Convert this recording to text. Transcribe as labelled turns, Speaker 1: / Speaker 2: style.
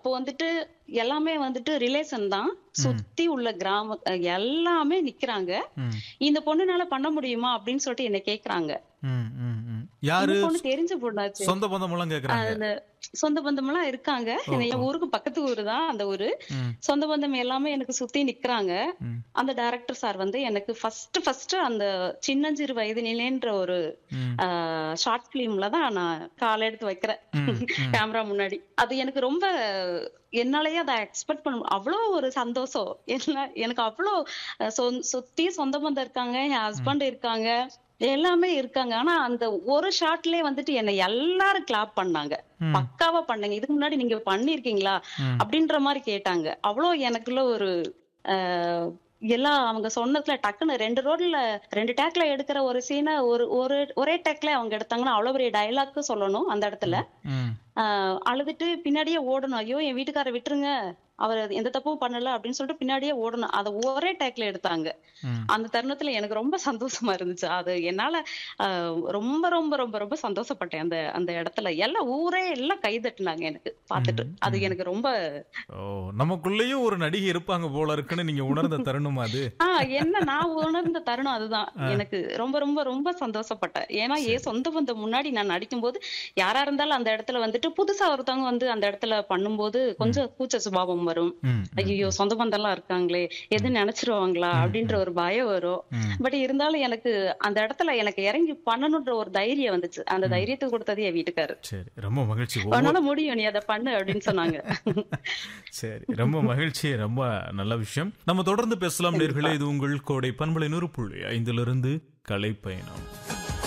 Speaker 1: அப்போ வந்துட்டு எல்லாமே வந்துட்டு ரிலேஷன் தான் சுத்தி உள்ள கிராம அஹ் எல்லாமே நிக்கிறாங்க
Speaker 2: ம்,
Speaker 1: இந்த பொண்ணுனால பண்ண முடியுமா அப்படின்னு சொல்லிட்டு என்ன கேக்குறாங்க
Speaker 2: ம், ம், ம். யாரு
Speaker 1: இந்த பொண்ணு தெரிஞ்ச பொண்ணாச்சு
Speaker 2: சொந்த பந்தம் எல்லாம் கேக்குறாங்க
Speaker 1: அந்த சொந்த பந்தம் எல்லாம் இருக்காங்க என்ன- என் ஊருக்கு பக்கத்து ஊரு தான் அந்த ஊரு
Speaker 2: ம்,
Speaker 1: சொந்த பந்தம் எல்லாமே எனக்கு சுத்தி நிக்கிறாங்க
Speaker 2: ம்,
Speaker 1: அந்த டைரக்டர் சார் வந்து எனக்கு ஃபர்ஸ்ட் ஃபர்ஸ்ட் அந்த சின்னஞ்சிறு வயது நிலைன்ற ஒரு
Speaker 2: ம்,
Speaker 1: ஷார்ட் பிலிம்ல தான் நான் கால் எடுத்து வைக்கிறேன்
Speaker 2: ம், ம்.
Speaker 1: கேமரா முன்னாடி அது எனக்கு ரொம்ப என்னாலயே அதை எக்ஸ்பெக்ட் பண்ண அவ்வளோ ஒரு சந்தோஷம் என்ன எனக்கு அவ்வளோ அஹ், சொந்- சுத்தி சொந்த பந்தம் இருக்காங்க என் ஹஸ்பண்ட் இருக்காங்க எல்லாமே இருக்காங்க ஆனா அந்த ஒரு ஷாட்லயே வந்துட்டு என்னை எல்லாரும் கிளாப் பண்ணாங்க
Speaker 2: ம்.
Speaker 1: பக்காவா பண்ணீங்க இதுக்கு முன்னாடி நீங்க பண்ணிருக்கீங்களா
Speaker 2: ம்.
Speaker 1: அப்படின்ற மாதிரி கேட்டாங்க அவ்வளோ எனக்குள்ள ஒரு அஹ், எல்லாம் அவங்க சொன்னதுல டக்குன்னு ரெண்டு ரோட்ல ரெண்டு டேக்ல எடுக்கிற ஒரு சீனை ஒரு ஒரு ஒரே டேக்ல அவங்க எடுத்தாங்கன்னா அவ்வளவு பெரிய டைலாக் சொல்லணும் அந்த இடத்துல
Speaker 2: ம்,
Speaker 1: ஆஹ் அழுதுட்டு பின்னாடியே ஓடணும் ஐயோ என் வீட்டுக்கார விட்டுருங்க அவர் எந்த தப்பும் பண்ணல அப்படின்னு சொல்லிட்டு பின்னாடியே ஓடணும் அதை ஒரே டேக்ல எடுத்தாங்க
Speaker 2: ம்.
Speaker 1: அந்த தருணத்துல எனக்கு ரொம்ப சந்தோஷமா இருந்துச்சு அது என்னால ஆஹ் ரொம்ப ரொம்ப ரொம்ப ரொம்ப சந்தோஷப்பட்டேன் அந்த அந்த இடத்துல எல்லாம் ஊரே எல்லாம் கை தட்டுனாங்க எனக்கு பார்த்துட்டு அது எனக்கு ரொம்ப
Speaker 2: ஓ நமக்குள்ளேயும் ஒரு நடிகை இருப்பாங்க போல இருக்குன்னு நீங்க உணர்ந்த தருணம் அது
Speaker 1: ஆஹ் என்ன நான் உணர்ந்த தருணம் அதுதான் எனக்கு ரொம்ப ரொம்ப ரொம்ப சந்தோஷப்பட்டேன் ஏன்னா ஏன் சொந்த பந்தம் முன்னாடி நான் நடிக்கும்போது யாரா இருந்தாலும் அந்த இடத்துல வந்துட்டு புதுசா ஒருத்தவங்க வந்து அந்த இடத்துல பண்ணும்போது கொஞ்சம் கூச்ச சுபாவம் வரும்
Speaker 2: ம்,
Speaker 1: ஐயோ சொந்த பந்தம் எல்லாம் இருக்காங்களே எது நினைச்சிருவாங்களா அப்படின்ற ஒரு பயம் வரும்
Speaker 2: ம்.
Speaker 1: பட் இருந்தாலும் எனக்கு அந்த இடத்துல எனக்கு இறங்கி பண்ணணுன்ற ஒரு தைரியம் வந்துச்சு அந்த தைரியத்தை கொடுத்தது என் வீட்டுக்காரு
Speaker 2: சரி ரொம்ப மகிழ்ச்சி ஒவ்வொரு-
Speaker 1: உன்னால முடியும் நீ அதை பண்ணு அப்படின்னு சொன்னாங்க
Speaker 2: சரி ரொம்ப மகிழ்ச்சி ரொம்ப நல்ல விஷயம் நம்ம தொடர்ந்து பேசலாம் நேர்களே இது உங்கள் கோடை பண்பலை நூறு புள்ளி ஐந்திலிருந்து கலை பயணம்